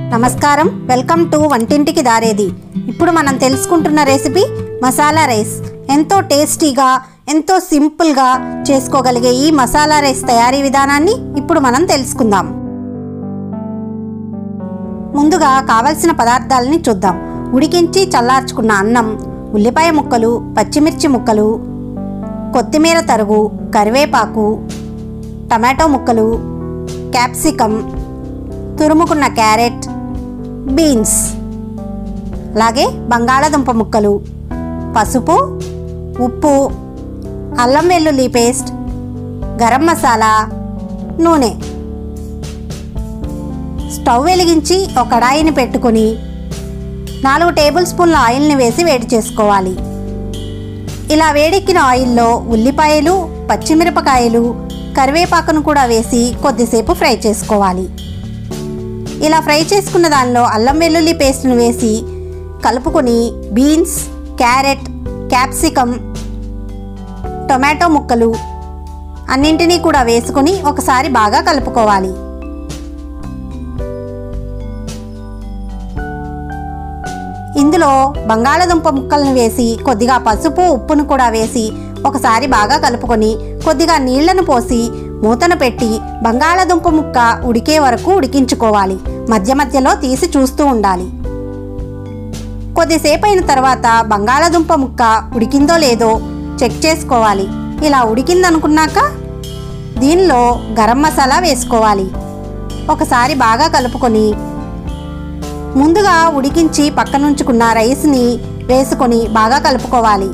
నమస్కారం welcome to వంటింటికి దారేది ఇప్పుడు మనం తెలుసుకుంటున్న రెసిపీ మసాలా రైస్ ఎంతో టేస్టీగా ఎంతో సింపుల్గా చేసుకోగలిగే ఈ మసాలా రైస్ తయారీ విధానాన్ని ఇప్పుడు మనం తెలుసుకుందాం ముందుగా కావలసిన పదార్థాలని చూద్దాం ఉడికించి చల్లార్చుకున్న అన్నం ఉల్లిపాయ ముక్కలు పచ్చిమిర్చి ముక్కలు కొత్తిమీర తరుగు కరివేపాకు టమాటో ముక్కలు క్యాప్సికమ్ తురుముకున్న క్యారెట్ బీన్స్ అలాగే బంగాళాదుంప ముక్కలు పసుపు ఉప్పు అల్లం వెల్లుల్లి పేస్ట్ గరం మసాలా నూనె స్టవ్ వెలిగించి ఒక కడాయిని పెట్టుకొని నాలుగు టేబుల్ స్పూన్ల ఆయిల్ని వేసి వేడి చేసుకోవాలి ఇలా వేడెక్కిన ఆయిల్లో ఉల్లిపాయలు పచ్చిమిరపకాయలు కరివేపాకును కూడా వేసి కొద్దిసేపు ఫ్రై చేసుకోవాలి ఇలా ఫ్రై చేసుకున్న దానిలో అల్లం వెల్లుల్లి పేస్ట్ను వేసి కలుపుకొని బీన్స్ క్యారెట్ క్యాప్సికమ్ టొమాటో ముక్కలు అన్నింటినీ కూడా వేసుకొని ఒకసారి బాగా కలుపుకోవాలి ఇందులో బంగాళదుంప ముక్కలను వేసి కొద్దిగా పసుపు ఉప్పును కూడా వేసి ఒకసారి బాగా కలుపుకొని కొద్దిగా నీళ్లను పోసి మూతను పెట్టి బంగాళదుంప ముక్క ఉడికే వరకు ఉడికించుకోవాలి మధ్య మధ్యలో తీసి చూస్తూ ఉండాలి కొద్దిసేపు అయిన తర్వాత బంగాళదుంప ముక్క ఉడికిందో లేదో చెక్ చేసుకోవాలి ఇలా ఉడికిందనుకున్నాక దీనిలో గరం మసాలా వేసుకోవాలి ఒకసారి బాగా కలుపుకొని ముందుగా ఉడికించి పక్కనుంచుకున్న రైస్ని వేసుకొని బాగా కలుపుకోవాలి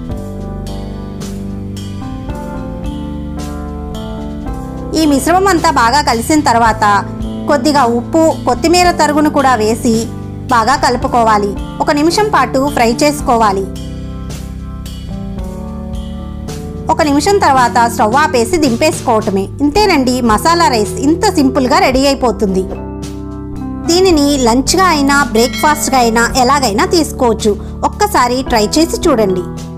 ఈ మిశ్రమం అంతా బాగా కలిసిన తర్వాత కొద్దిగా ఉప్పు కొత్తిమీర తరుగును కూడా వేసి బాగా కలుపుకోవాలి ఒక నిమిషం పాటు ఫ్రై చేసుకోవాలి ఒక నిమిషం తర్వాత స్టవ్ ఆపేసి దింపేసుకోవటమే ఇంతేనండి మసాలా రైస్ ఇంత సింపుల్గా రెడీ అయిపోతుంది దీనిని లంచ్గా అయినా బ్రేక్ఫాస్ట్గా అయినా ఎలాగైనా తీసుకోవచ్చు ఒక్కసారి ట్రై చేసి చూడండి